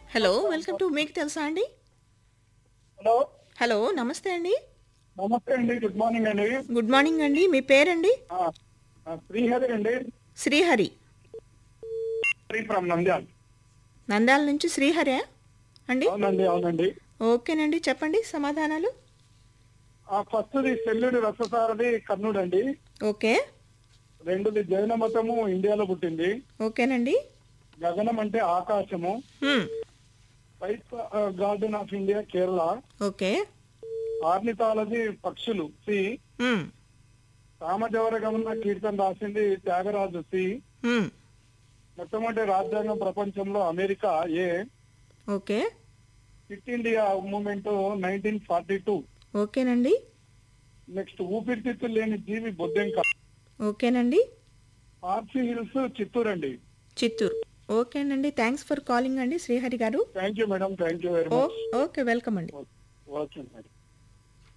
hello welcome to మీకు తెలుసా అండి హలో హలో నమస్తే అండి నమస్తే అండి గుడ్ మార్నింగ్ అండి గుడ్ మార్నింగ్ అండి మీ పేరండి ఆ, ఆ, శ్రీహరి అండి శ్రీహరి శ్రీ ఫ్రమ్ నంద్యాల్ నంద్యాల నుంచి శ్రీహరి అండి అవునండి అవునండి ఓకేనండి చెప్పండి సమాధానాలు ఆ ఫస్ట్ది శల్యుడి రససారది కర్ణుడు అండి ఓకే రెండోది జైన మతము ఇండియాలో పుట్టింది ఓకేనండి గగనం అంటే ఆకాశము హ్మ్, వైస్ garden of India Kerala okay ornithology పక్షులు సి హ్మ్, రామజవర గమన కీర్తన రాసింది త్యాగరాజు సి హ్మ్, మొట్టమొదటి రాజ్యాంగం ప్రపంచంలో అమెరికా ఏ okay quit India movement nineteen forty two ఓకేనండి నెక్స్ట్ ఊపిరితిత్తులు లేని జీవి బొద్దెంక ఓకేనండి ఆర్సీ హిల్స్ చిత్తూరు అండి చిత్తూరు ఓకేనండి థ్యాంక్స్ ఫర్ కాలింగ్ అండి శ్రీహరి గారు thank you madam thank you very ఓ మచ్ ఓకే వెల్కమ్ అండి ఓకే మేడం